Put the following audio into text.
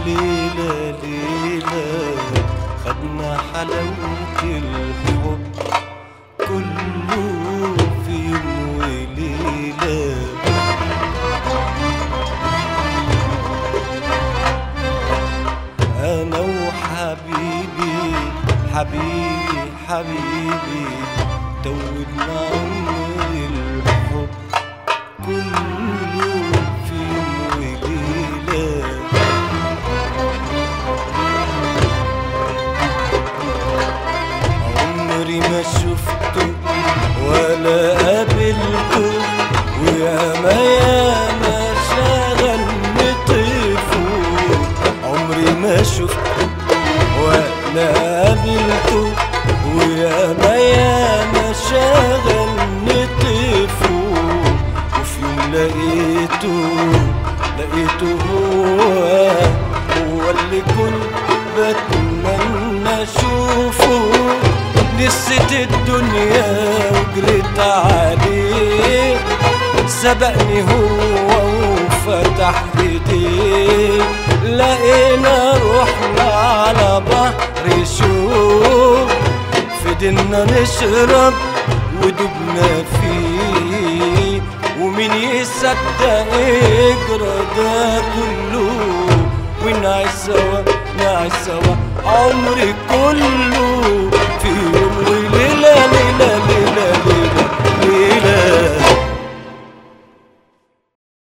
ليلة ليلة خدنا حلاوة الحب كله في يوم وليلة أنا وحبيبي حبيبي حبيبي دوبنا عمر الحب كله في يوم وليلة عمري ما شفته ولا قابلته وياما ياما شغل مطيفه عمري ما شفته ولا قابلته وياما ياما شغل نطيفه وفي يوم لقيته لقيته هو هو اللي كنت بتمنى اشوفه نسيت الدنيا وجريت عليه سبقني هو وفتح ايديه لقينا روحنا على بحر شوق فضلنا نشرب ودبنا فيه ومين يصدق يجرى ده كله ونعيش سوا نعيش سوا عمري كله